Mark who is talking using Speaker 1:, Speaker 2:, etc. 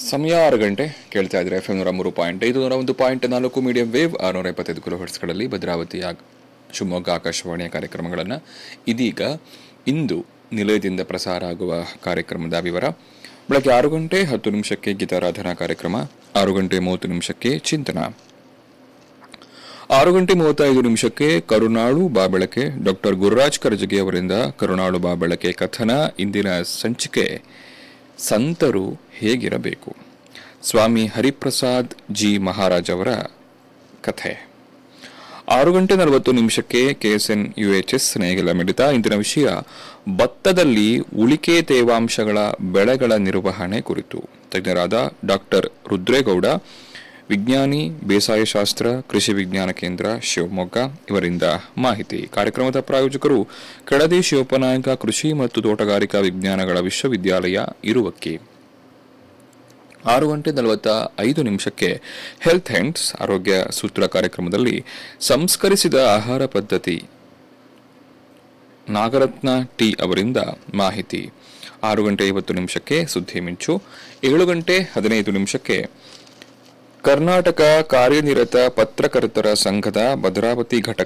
Speaker 1: ಸಮಯ ಆರು ಗಂಟೆ ಕೇಳ್ತಾ ಇದ್ರೆ ಎಫ್ ಎಂ ನೂರ ಮೂರು ಪಾಯಿಂಟ್ ಐದು ನೂರ ಒಂದು ಪಾಯಿಂಟ್ ನಾಲ್ಕು ಮೀಡಿಯಂ ವೇವ್ ಆರುನೂರ ಎಪ್ಪತ್ತೈದು ಕಿಲೋ ಹರ್ಟ್ಸ್ಗಳಲ್ಲಿ ಭದ್ರಾವತಿ ಆಗ್- ಶಿವಮೊಗ್ಗ ಆಕಾಶವಾಣಿಯ ಕಾರ್ಯಕ್ರಮಗಳನ್ನು ಇದೀಗ ಇಂದು ನಿಲಯದಿಂದ ಪ್ರಸಾರ ಆಗುವ ಕಾರ್ಯಕ್ರಮದ ವಿವರ ಬೆಳಗ್ಗೆ ಆರು ಗಂಟೆ ಹತ್ತು ನಿಮಿಷಕ್ಕೆ ಗೀತಾರಾಧನಾ ಕಾರ್ಯಕ್ರಮ ಆರು ಗಂಟೆ ಮೂವತ್ತು ನಿಮಿಷಕ್ಕೆ ಚಿಂತನ ಆರು ಗಂಟೆ ಮೂವತ್ತೈದು ನಿಮಿಷಕ್ಕೆ ಕರುನಾಳು ಬಾಬೆಳಕೆ ಡಾಕ್ಟರ್ ಗುರುರಾಜ್ ಕರಜಗಿ ಅವರಿಂದ ಕರುನಾಳು ಬಾಬೆಳಕೆ ಕಥನ ಇಂದಿನ ಸಂಚಿಕೆ ಸಂತರು ಹೇಗಿರಬೇಕು ಸ್ವಾಮಿ ಹರಿಪ್ರಸಾದ್ ಜಿ ಮಹಾರಾಜ್ ಅವರ ಕಥೆ ಆರು ಗಂಟೆ ನಲವತ್ತು ನಿಮಿಷಕ್ಕೆ ಕೆಎಸ್ಎನ್ ಯುಎಚ್ಎಸ್ ನೇಗಿಲ ಮಿಡಿತ ಇಂದಿನ ವಿಷಯ ಭತ್ತದಲ್ಲಿ ಉಳಿಕೆ ತೇವಾಂಶಗಳ ಬೆಳೆಗಳ ನಿರ್ವಹಣೆ ಕುರಿತು ತಜ್ಞರಾದ ಡಾಕ್ಟರ್ ರುದ್ರೇಗೌಡ ವಿಜ್ಞಾನಿ ಬೇಸಾಯ ಶಾಸ್ತ್ರ ಕೃಷಿ ವಿಜ್ಞಾನ ಕೇಂದ್ರ ಶಿವಮೊಗ್ಗ ಇವರಿಂದ ಮಾಹಿತಿ ಕಾರ್ಯಕ್ರಮದ ಪ್ರಾಯೋಜಕರು ಕೆಳದಿ ಶಿವಪ್ಪನಾಯಕ ಕೃಷಿ ಮತ್ತು ತೋಟಗಾರಿಕಾ ವಿಜ್ಞಾನಗಳ ವಿಶ್ವವಿದ್ಯಾಲಯ ಇರುವಕ್ಕಿ ಆರು ಗಂಟೆ ನಲವತ್ತ ಐದು ನಿಮಿಷಕ್ಕೆ ಹೆಲ್ತ್ ಹ್ಯಾಂಡ್ಸ್ ಆರೋಗ್ಯ ಸೂತ್ರ ಕಾರ್ಯಕ್ರಮದಲ್ಲಿ ಸಂಸ್ಕರಿಸಿದ ಆಹಾರ ಪದ್ಧತಿ ನಾಗರತ್ನ ಟಿ ಅವರಿಂದ ಮಾಹಿತಿ ಆರು ಗಂಟೆ ಐವತ್ತು ನಿಮಿಷಕ್ಕೆ ಸುದ್ದಿ ಮಿಂಚು ಏಳು ಗಂಟೆ ಹದಿನೈದು ನಿಮಿಷಕ್ಕೆ ಕರ್ನಾಟಕ ಕಾರ್ಯನಿರತ ಪತ್ರಕರ್ತರ ಸಂಘದ ಭದ್ರಾವತಿ ಘಟಕ